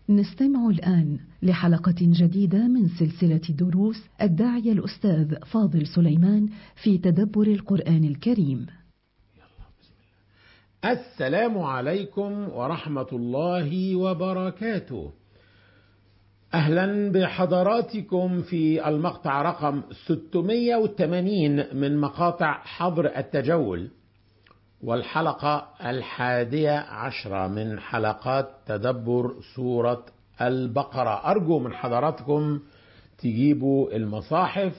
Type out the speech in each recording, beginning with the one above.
نستمع الآن لحلقة جديدة من سلسلة دروس الداعية الأستاذ فاضل سليمان في تدبر القرآن الكريم. السلام عليكم ورحمة الله وبركاته. أهلا بحضراتكم في المقطع رقم 680 من مقاطع حظر التجول. والحلقة الحادية عشرة من حلقات تدبر سورة البقرة أرجو من حضراتكم تجيبوا المصاحف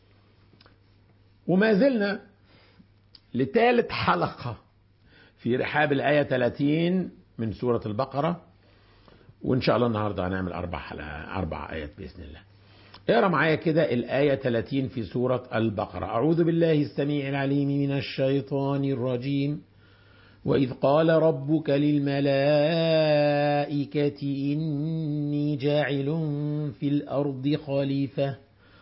وما زلنا لثالث حلقة في رحاب الآية 30 من سورة البقرة وإن شاء الله النهاردة هنعمل أربع حلقة أربع آيات بإذن الله اقرا معايا كده الآية 30 في سورة البقرة أعوذ بالله السميع العليم من الشيطان الرجيم وإذ قال ربك للملائكة إني جاعل في الأرض خليفة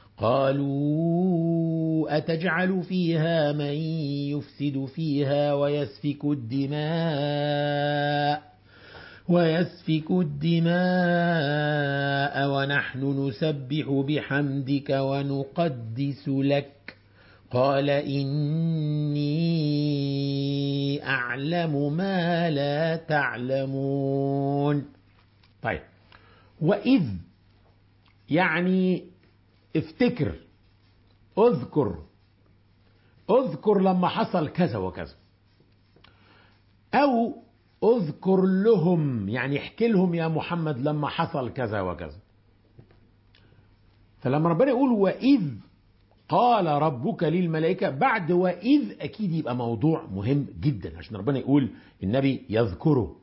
قالوا أتجعل فيها من يفسد فيها ويسفك الدماء ويسفك الدماء ونحن نسبح بحمدك ونقدس لك قال إني أعلم ما لا تعلمون طيب وإذ يعني افتكر اذكر اذكر لما حصل كذا وكذا أو اذكر لهم يعني احكي لهم يا محمد لما حصل كذا وكذا فلما ربنا يقول وإذ قال ربك للملائكة بعد وإذ أكيد يبقى موضوع مهم جدا عشان ربنا يقول النبي يذكره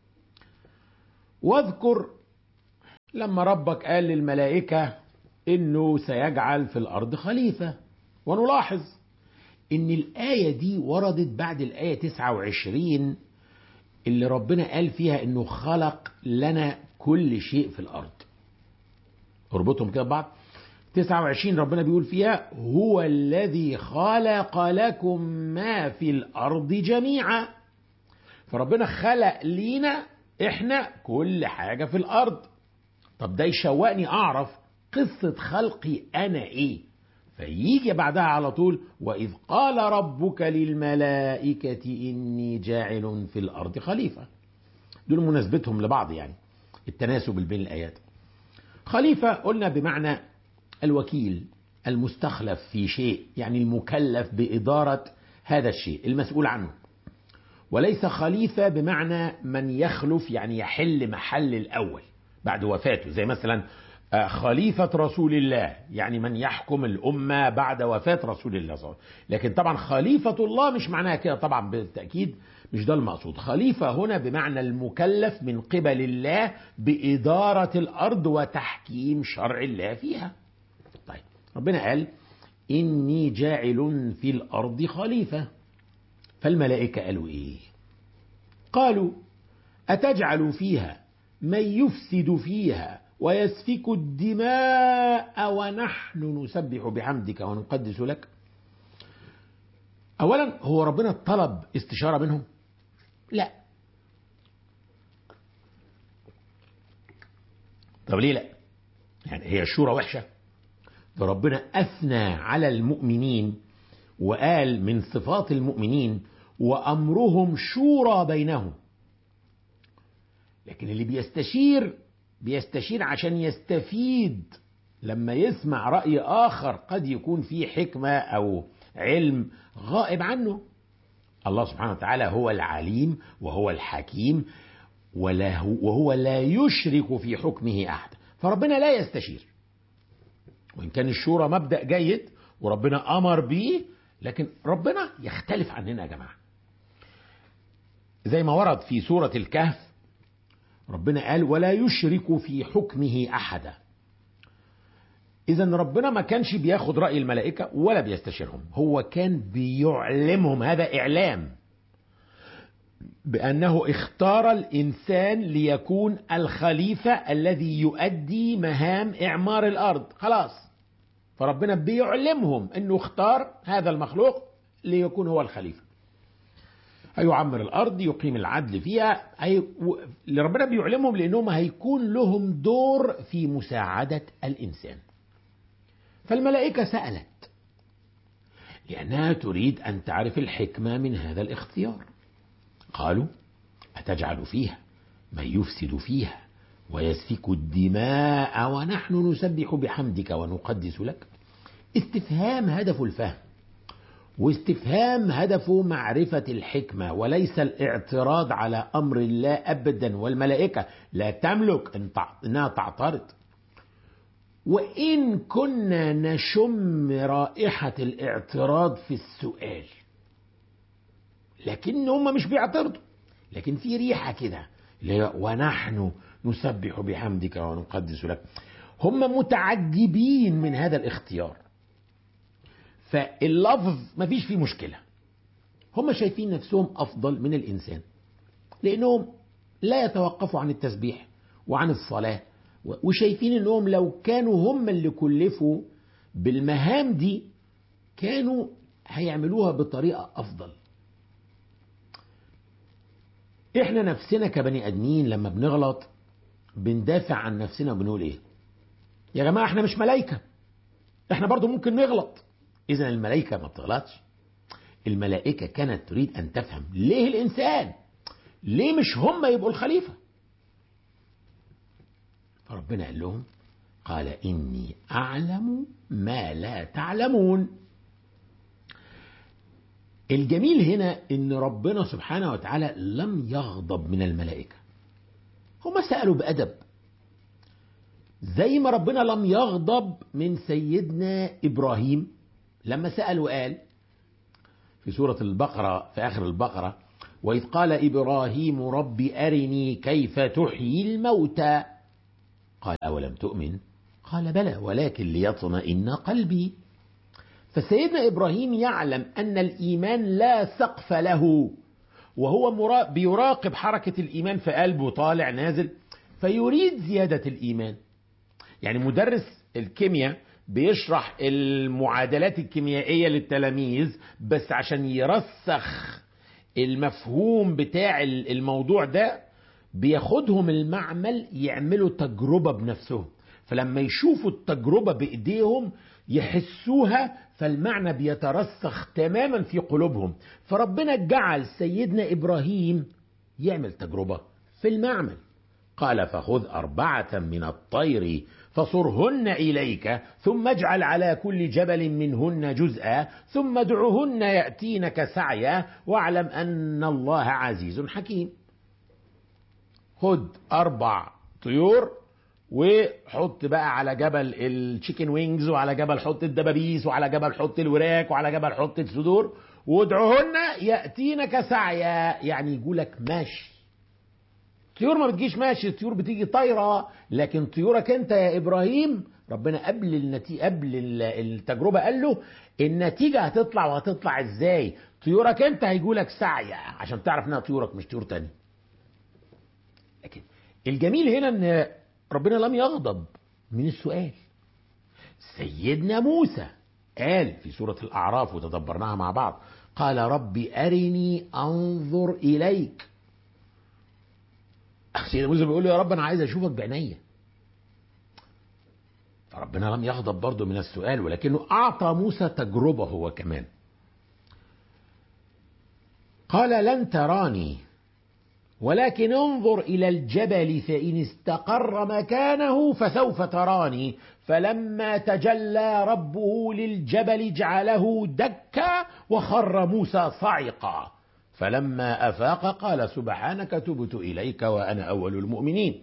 واذكر لما ربك قال للملائكة إنه سيجعل في الأرض خليفة ونلاحظ إن الآية دي وردت بعد الآية 29 اللي ربنا قال فيها انه خلق لنا كل شيء في الارض اربطهم كده ببعض 29 ربنا بيقول فيها هو الذي خلق لكم ما في الارض جميعا فربنا خلق لينا احنا كل حاجه في الارض طب ده يشوقني اعرف قصه خلقي انا ايه فيجي بعدها على طول وإذ قال ربك للملائكة إني جاعل في الأرض خليفة دول مناسبتهم لبعض يعني التناسب بين الآيات خليفة قلنا بمعنى الوكيل المستخلف في شيء يعني المكلف بإدارة هذا الشيء المسؤول عنه وليس خليفة بمعنى من يخلف يعني يحل محل الأول بعد وفاته زي مثلا خليفة رسول الله يعني من يحكم الأمة بعد وفاة رسول الله صلى الله عليه وسلم لكن طبعا خليفة الله مش معناها كده طبعا بالتأكيد مش ده المقصود خليفة هنا بمعنى المكلف من قبل الله بإدارة الأرض وتحكيم شرع الله فيها طيب ربنا قال إني جاعل في الأرض خليفة فالملائكة قالوا إيه قالوا أتجعل فيها من يفسد فيها ويسفك الدماء ونحن نسبح بحمدك ونقدس لك اولا هو ربنا طلب استشاره منهم لا طب ليه لا يعني هي الشورى وحشه ده ربنا اثنى على المؤمنين وقال من صفات المؤمنين وامرهم شورى بينهم لكن اللي بيستشير بيستشير عشان يستفيد لما يسمع رأي آخر قد يكون فيه حكمة أو علم غائب عنه الله سبحانه وتعالى هو العليم وهو الحكيم وهو لا يشرك في حكمه أحد فربنا لا يستشير وإن كان الشورى مبدأ جيد وربنا أمر به لكن ربنا يختلف عننا يا جماعة زي ما ورد في سورة الكهف ربنا قال ولا يشرك في حكمه احدا اذا ربنا ما كانش بياخد راي الملائكه ولا بيستشيرهم هو كان بيعلمهم هذا اعلام بانه اختار الانسان ليكون الخليفه الذي يؤدي مهام اعمار الارض خلاص فربنا بيعلمهم انه اختار هذا المخلوق ليكون هو الخليفه هيعمر الارض يقيم العدل فيها هي... اللي ربنا بيعلمهم لانهم هيكون لهم دور في مساعده الانسان فالملائكه سالت لانها تريد ان تعرف الحكمه من هذا الاختيار قالوا اتجعل فيها من يفسد فيها ويسفك الدماء ونحن نسبح بحمدك ونقدس لك استفهام هدفه الفهم واستفهام هدفه معرفة الحكمة وليس الاعتراض على أمر الله أبدا والملائكة لا تملك أنها تعترض وإن كنا نشم رائحة الاعتراض في السؤال لكن هم مش بيعترضوا لكن في ريحة كده ونحن نسبح بحمدك ونقدس لك هم متعجبين من هذا الاختيار فاللفظ مفيش فيه مشكلة هم شايفين نفسهم أفضل من الإنسان لأنهم لا يتوقفوا عن التسبيح وعن الصلاة وشايفين أنهم لو كانوا هم اللي كلفوا بالمهام دي كانوا هيعملوها بطريقة أفضل احنا نفسنا كبني ادمين لما بنغلط بندافع عن نفسنا وبنقول ايه يا جماعه احنا مش ملائكه احنا برضو ممكن نغلط اذا الملائكه ما بتغلطش الملائكه كانت تريد ان تفهم ليه الانسان ليه مش هم يبقوا الخليفه فربنا قال لهم قال اني اعلم ما لا تعلمون الجميل هنا ان ربنا سبحانه وتعالى لم يغضب من الملائكه هم سالوا بادب زي ما ربنا لم يغضب من سيدنا ابراهيم لما سال وقال في سوره البقره في اخر البقره واذ قال ابراهيم رب ارني كيف تحيي الموتى قال اولم تؤمن قال بلى ولكن ليطمئن قلبي فسيدنا ابراهيم يعلم ان الايمان لا سقف له وهو بيراقب حركه الايمان في قلبه طالع نازل فيريد زياده الايمان يعني مدرس الكيمياء بيشرح المعادلات الكيميائيه للتلاميذ بس عشان يرسخ المفهوم بتاع الموضوع ده بياخدهم المعمل يعملوا تجربه بنفسهم فلما يشوفوا التجربه بايديهم يحسوها فالمعنى بيترسخ تماما في قلوبهم فربنا جعل سيدنا ابراهيم يعمل تجربه في المعمل قال فخذ اربعه من الطير فصرهن اليك ثم اجعل على كل جبل منهن جزءا ثم ادعهن ياتينك سعيا واعلم ان الله عزيز حكيم خد اربع طيور وحط بقى على جبل التشيكن وينجز وعلى جبل حط الدبابيس وعلى جبل حط الوراك وعلى جبل حط الصدور وادعهن ياتينك سعيا يعني يقولك ماشي طيور ما بتجيش ماشي الطيور بتيجي طايره لكن طيورك انت يا ابراهيم ربنا قبل النتيجه قبل التجربه قال له النتيجه هتطلع وهتطلع ازاي طيورك انت هيجولك سعيا عشان تعرف انها طيورك مش طيور تاني لكن الجميل هنا ان ربنا لم يغضب من السؤال سيدنا موسى قال في سورة الأعراف وتدبرناها مع بعض قال رب أرني أنظر إليك سيدنا موسى بيقول له يا رب أنا عايز أشوفك بعينيا فربنا لم يغضب برضه من السؤال ولكنه أعطى موسى تجربة هو كمان قال لن تراني ولكن انظر الى الجبل فان استقر مكانه فسوف تراني فلما تجلى ربه للجبل جعله دكا وخر موسى صعقا فلما افاق قال سبحانك تبت اليك وانا اول المؤمنين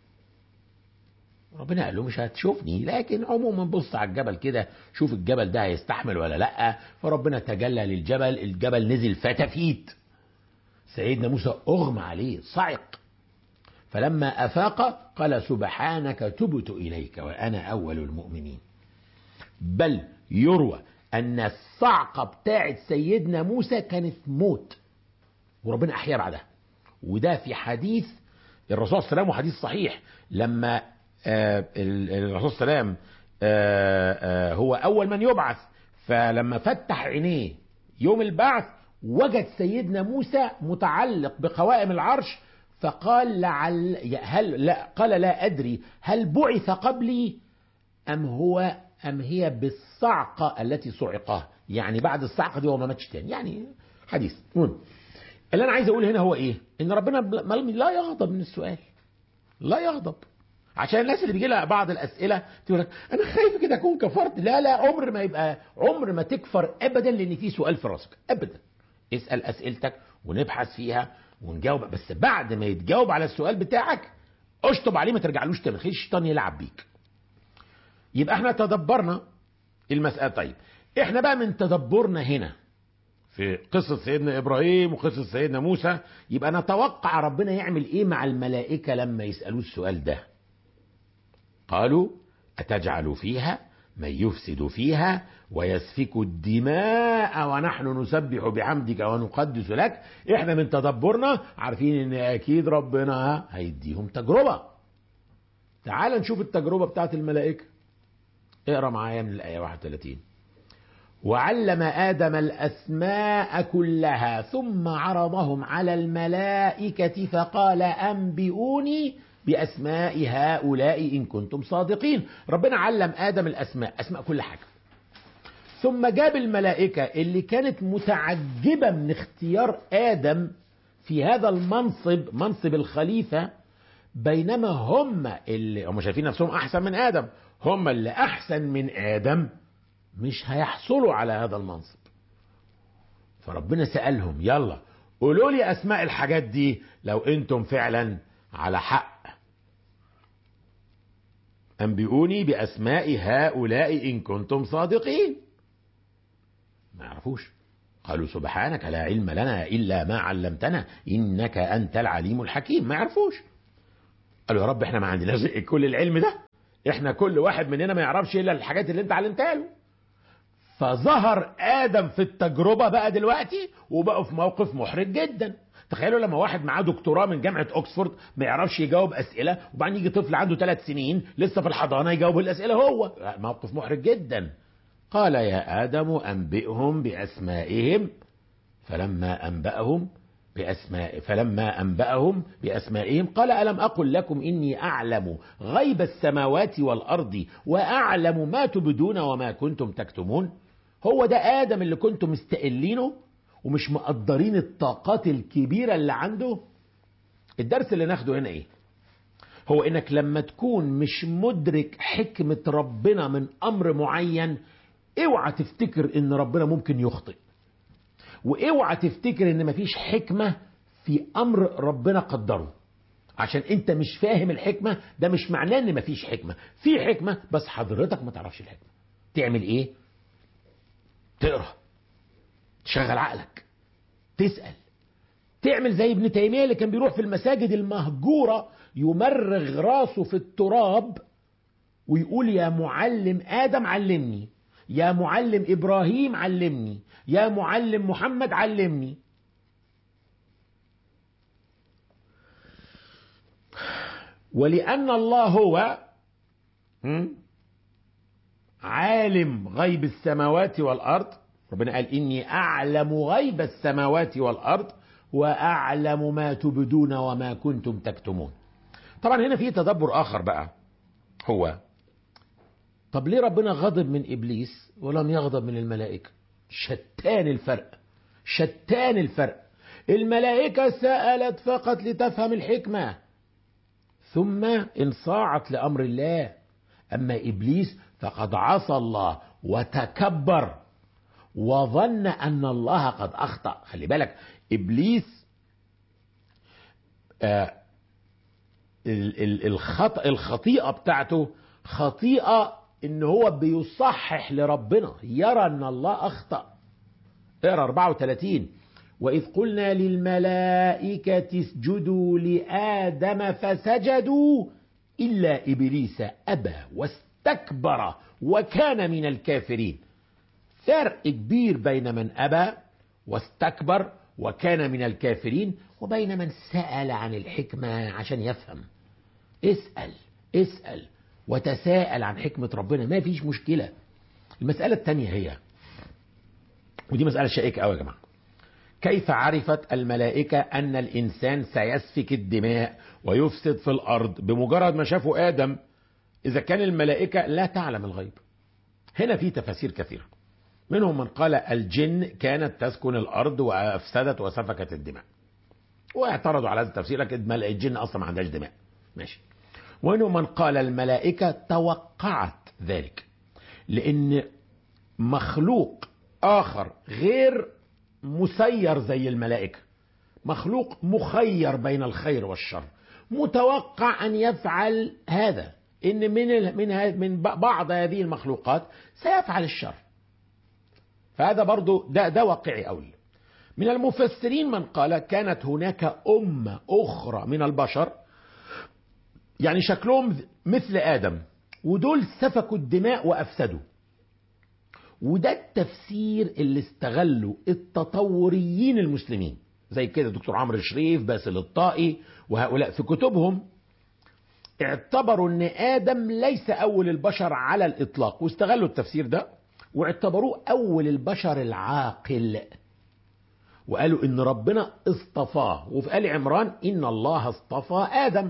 ربنا قال له مش هتشوفني لكن عموما بص على الجبل كده شوف الجبل ده هيستحمل ولا لا فربنا تجلى للجبل الجبل نزل فتفيت سيدنا موسى أغمى عليه صعق فلما أفاق قال سبحانك تبت إليك وأنا أول المؤمنين بل يروى أن الصعقة بتاعت سيدنا موسى كانت موت وربنا أحيا بعدها وده في حديث الرسول صلى الله عليه وسلم وحديث صحيح لما آه الرسول صلى الله عليه وسلم آه آه هو أول من يبعث فلما فتح عينيه يوم البعث وجد سيدنا موسى متعلق بقوائم العرش فقال لعل هل لا قال لا أدري هل بعث قبلي أم هو أم هي بالصعقة التي صعقها يعني بعد الصعقة دي هو ما ماتش تاني يعني حديث المهم اللي أنا عايز أقول هنا هو إيه إن ربنا لا يغضب من السؤال لا يغضب عشان الناس اللي بيجي لها بعض الاسئله تقول لك انا خايف كده اكون كفرت لا لا عمر ما يبقى عمر ما تكفر ابدا لان في سؤال في راسك ابدا اسال اسئلتك ونبحث فيها ونجاوب بس بعد ما يتجاوب على السؤال بتاعك اشطب عليه ما ترجعلوش تاني خلي الشيطان يلعب بيك يبقى احنا تدبرنا المساله طيب احنا بقى من تدبرنا هنا في قصة سيدنا إبراهيم وقصة سيدنا موسى يبقى نتوقع ربنا يعمل إيه مع الملائكة لما يسألوه السؤال ده قالوا أتجعل فيها من يفسد فيها ويسفك الدماء ونحن نسبح بحمدك ونقدس لك احنا من تدبرنا عارفين ان اكيد ربنا هيديهم تجربة تعال نشوف التجربة بتاعت الملائكة اقرا معايا من الآية 31 وعلم آدم الأسماء كلها ثم عرضهم على الملائكة فقال أنبئوني بأسماء هؤلاء إن كنتم صادقين ربنا علم آدم الأسماء أسماء كل حاجة ثم جاب الملائكة اللي كانت متعجبة من اختيار آدم في هذا المنصب منصب الخليفة بينما هم اللي هم شايفين نفسهم أحسن من آدم هم اللي أحسن من آدم مش هيحصلوا على هذا المنصب فربنا سألهم يلا قولوا لي أسماء الحاجات دي لو أنتم فعلا على حق أنبئوني بأسماء هؤلاء إن كنتم صادقين ما يعرفوش قالوا سبحانك لا علم لنا إلا ما علمتنا إنك أنت العليم الحكيم ما يعرفوش قالوا يا رب احنا ما عندناش كل العلم ده احنا كل واحد مننا ما يعرفش إلا الحاجات اللي انت علمتها له فظهر آدم في التجربة بقى دلوقتي وبقوا في موقف محرج جدا تخيلوا لما واحد معاه دكتوراه من جامعه اوكسفورد ما يعرفش يجاوب اسئله وبعدين يجي طفل عنده ثلاث سنين لسه في الحضانه يجاوب الاسئله هو موقف محرج جدا قال يا ادم انبئهم باسمائهم فلما انباهم باسماء فلما انباهم باسمائهم قال الم اقل لكم اني اعلم غيب السماوات والارض واعلم ما تبدون وما كنتم تكتمون هو ده ادم اللي كنتم مستقلينه ومش مقدرين الطاقات الكبيرة اللي عنده الدرس اللي ناخده هنا ايه هو انك لما تكون مش مدرك حكمة ربنا من امر معين اوعى تفتكر ان ربنا ممكن يخطئ واوعى تفتكر ان مفيش حكمة في امر ربنا قدره عشان انت مش فاهم الحكمة ده مش معناه ان مفيش حكمة في حكمة بس حضرتك ما تعرفش الحكمة تعمل ايه تقرأ تشغل عقلك تسأل تعمل زي ابن تيمية اللي كان بيروح في المساجد المهجورة يمرغ راسه في التراب ويقول يا معلم آدم علمني يا معلم إبراهيم علمني يا معلم محمد علمني ولأن الله هو عالم غيب السماوات والأرض ربنا قال إني أعلم غيب السماوات والأرض وأعلم ما تبدون وما كنتم تكتمون طبعا هنا في تدبر آخر بقى هو طب ليه ربنا غضب من إبليس ولم يغضب من الملائكة شتان الفرق شتان الفرق الملائكة سألت فقط لتفهم الحكمة ثم انصاعت لأمر الله أما إبليس فقد عصى الله وتكبر وظن أن الله قد أخطأ خلي بالك إبليس آه الخطأ الخطيئة بتاعته خطيئة إن هو بيصحح لربنا يرى أن الله أخطأ اقرا 34 وإذ قلنا للملائكة اسجدوا لآدم فسجدوا إلا إبليس أبى واستكبر وكان من الكافرين فرق كبير بين من أبى واستكبر وكان من الكافرين وبين من سأل عن الحكمة عشان يفهم اسأل اسأل وتساءل عن حكمة ربنا ما فيش مشكلة المسألة الثانية هي ودي مسألة شائكة قوي يا جماعة كيف عرفت الملائكة أن الإنسان سيسفك الدماء ويفسد في الأرض بمجرد ما شافوا آدم إذا كان الملائكة لا تعلم الغيب هنا في تفاسير كثيرة منهم من قال الجن كانت تسكن الأرض وأفسدت وسفكت الدماء واعترضوا على هذا التفسير لكن الجن أصلا ما عندهاش دماء ماشي ومنهم من قال الملائكة توقعت ذلك لأن مخلوق آخر غير مسير زي الملائكة مخلوق مخير بين الخير والشر متوقع أن يفعل هذا إن من من من بعض هذه المخلوقات سيفعل الشر فهذا برضو ده ده واقعي أوي من المفسرين من قال كانت هناك أمة أخرى من البشر يعني شكلهم مثل آدم ودول سفكوا الدماء وأفسدوا وده التفسير اللي استغله التطوريين المسلمين زي كده دكتور عمرو شريف باسل الطائي وهؤلاء في كتبهم اعتبروا ان ادم ليس اول البشر على الاطلاق واستغلوا التفسير ده واعتبروه اول البشر العاقل وقالوا ان ربنا اصطفاه وفي ال عمران ان الله اصطفى ادم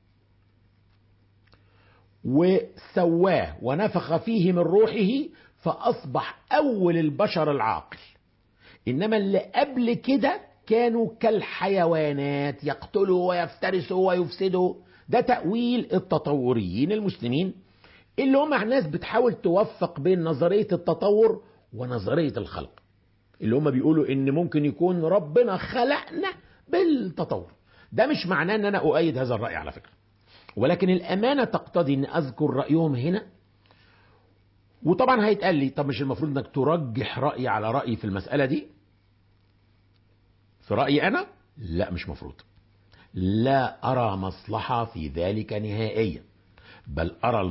وسواه ونفخ فيه من روحه فاصبح اول البشر العاقل انما اللي قبل كده كانوا كالحيوانات يقتلوا ويفترسوا ويفسدوا ده تأويل التطوريين المسلمين اللي هم ناس بتحاول توفق بين نظرية التطور ونظرية الخلق اللي هم بيقولوا ان ممكن يكون ربنا خلقنا بالتطور ده مش معناه ان انا اؤيد هذا الرأي على فكرة ولكن الامانة تقتضي ان اذكر رأيهم هنا وطبعا هيتقال لي طب مش المفروض انك ترجح رأيي على رأيي في المسألة دي في رأيي أنا لا مش مفروض لا أرى مصلحة في ذلك نهائيا بل أرى